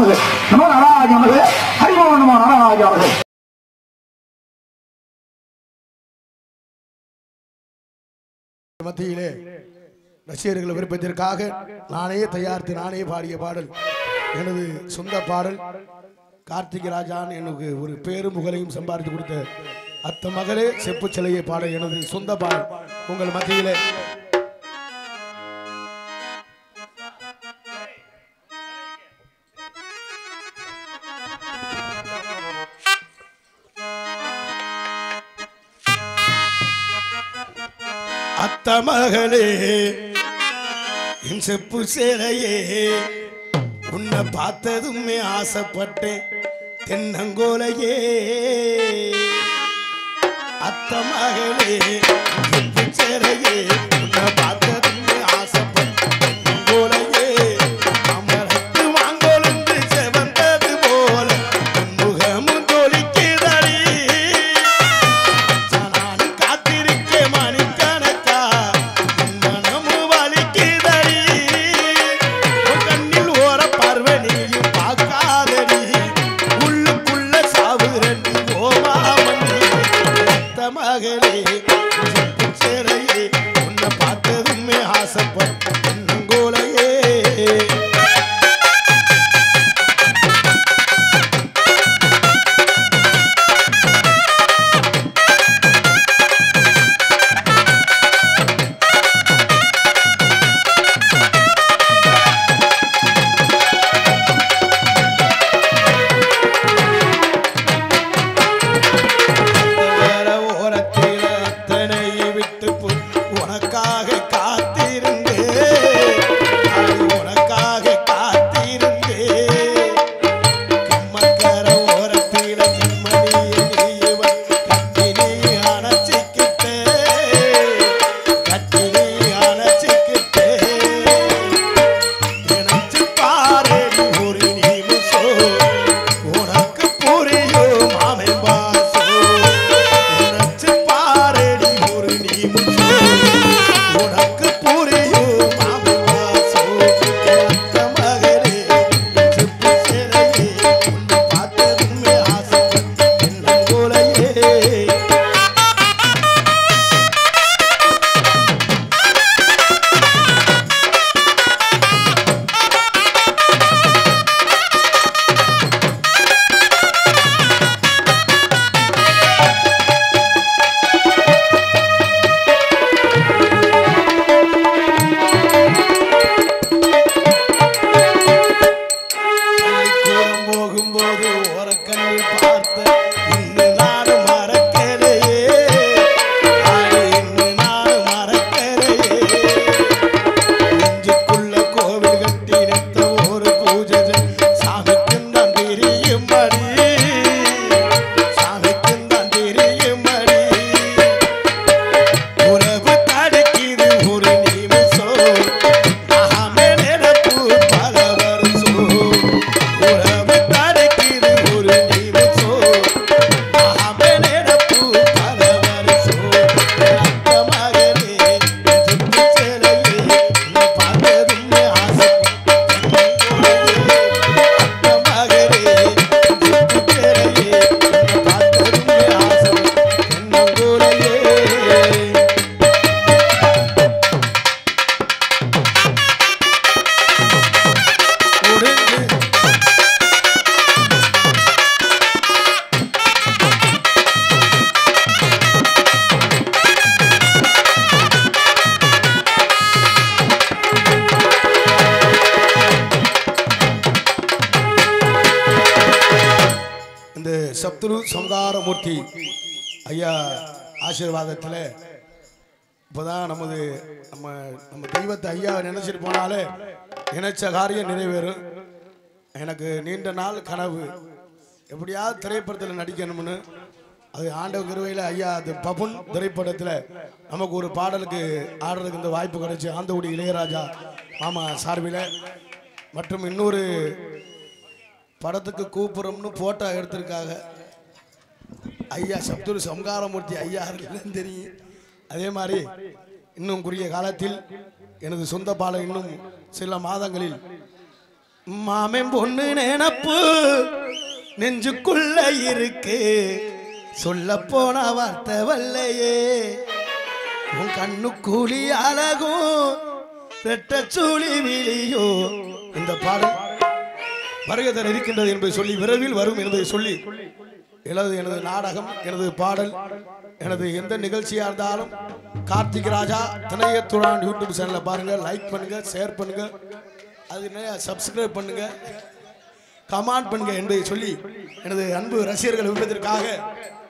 நமது நம நாராஜ நமது ஹரிமோ நம நாராஜ நமது மத்தியிலே ரசிகர்கள் விருப்பத்திற்காக நானே தயாரித்து நானே பாடிய பாடல் எனது சொந்த பாடல் கார்த்திக் ராஜான் எனக்கு ஒரு பேரும் புகழையும் சம்பாதித்து கொடுத்த அத்த மகளே செப்பு சிலையை பாட எனது சொந்த பாடல் உங்கள் மத்தியிலே அத்த மகளே என் செப்பு சேலையே உன்னை பார்த்ததுமே ஆசைப்பட்டேன் தென்னங்கோலையே அத்த மகளே செப்பு சேலையே உன்னை பார்த்ததுமே ஆசைப்பட்டேன் தென்னங்கோலையே அமரத்து வாங்கொழுந்து செவந்தது போல உன் முகமும் தொலிக்குதடி நானும் காத்திருக்கேன் மணிக்கணக்கா என் மனமும் வலிக்குதடி உன் கண்ணில் ஓர பார்வை நீயும் பார்க்காதடி உள்ளுக்குள்ள சாவுரண்டி ஓமாமணி ரத்த மகளே செப்பு சேலையே உன்னை பார்த்ததுமே ஆசைப்பட்ட தென்னங்கோலையே வேற ஓரத்தில் அத்தனை விட்டு போ- உனக்காக காத்திருந்தே உனக்காக காத்திருந்தே கம்மக்கர ஓரத்தில் கண்மணியை நீ இவன் கட்டி நீ அணைச்சிக்கிட்டே கட்டி நீ அணைச்சிக்கிட்டே நினைச்சு பாரு ஒரு நிமிஷம் உனக்கு புரியும் மாமன் பாசம் நினைச்சு பாரடி ஒரு நிமிஷம் உனக்கு புரியும் மாமன் பாசம் எத்த மகளே செப்பு சிலையே உன்னை பார்த்ததுமே ஆசைப்பட்ட என்னங்கோலையே பள்ளிக்கூடம் போகும்போது ஓரக்கண்ணில் பார்த்த இன்னும் நானும் மறக்கலையே ஆடி இன்னும் நானும் மறக்கலையே நெஞ்சுக்குள்ள கோவில் கட்டி நிறுத்த ஒரு பூஜை சாமிக்கும் தான் தெரியும் மடி சாமிக்கும் தான் தெரியும் மடி உறவு தடுக்கிது ஒரு நிமிஷம் நாமே நினைப்பு பல வருஷம் உறவு தடுக்கிது ஒரு நிமிஷம் நாமே நினைப்பு பல வருஷம் அத்த மகனே சுட்டு சேலையே உன்னை பார்த்ததுமே ஆசைப்பட்டேன் அத்த மகனே சுட்டு சேலையே உன்னை பார்த்ததுமே ஆசைப்பட்டேன் கூரையே முடிஞ்சு இந்த சத்ரு சம்ஹாரமூர்த்தி ஐயா ஆசீர்வாதத்தில் இப்போதான் நமது நம்ம நம்ம தெய்வத்தை ஐயா நினைச்சிட்டு போனாலே நினைச்ச காரியம் நிறைவேறும் எனக்கு நீண்ட நாள் கனவு எப்படியாவது திரைப்படத்தில் நடிக்கணும்னு அது ஆண்டவ கிருவையில் ஐயா அது பபுன் திரைப்படத்தில் நமக்கு ஒரு பாடலுக்கு ஆடுறதுக்கு இந்த வாய்ப்பு கிடைச்சு ஆந்தவுடி இளையராஜா மாமா சார்பில் மற்றும் இன்னொரு படத்துக்கு கூப்புறோம்னு போட்டோ எடுத்திருக்காங்க ஐயா சப்துரு சம்காரமூர்த்தி ஐயா இல்லைன்னு தெரியும் அதே மாதிரி இன்னும் குறுகிய காலத்தில் எனது சொந்த பாலம் இன்னும் சில மாதங்களில் மாமன் பொண்ணு நினப்பு நெஞ்சுக்குள்ள இருக்கு சொல்ல போன வார்த்தை வல்லையே உன் கண்ணு கூலி அழகும் ரெட்ட சூழி விழியோ இந்த பாடல் வருகதர் இருக்கின்றது என்பதை சொல்லி விரைவில் வரும் என்பதை சொல்லி எனது எனது நாடகம் எனது பாடல் எனது எந்த நிகழ்ச்சியா இருந்தாலும் கார்த்திக் ராஜா திணையத்துறான் யூடியூப் சேனலை பாருங்க லைக் பண்ணுங்க ஷேர் பண்ணுங்க அது நிறைய சப்ஸ்கிரைப் பண்ணுங்க கமெண்ட் பண்ணுங்க என்பதை சொல்லி எனது அன்பு ரசிகர்கள் விருப்பத்திற்காக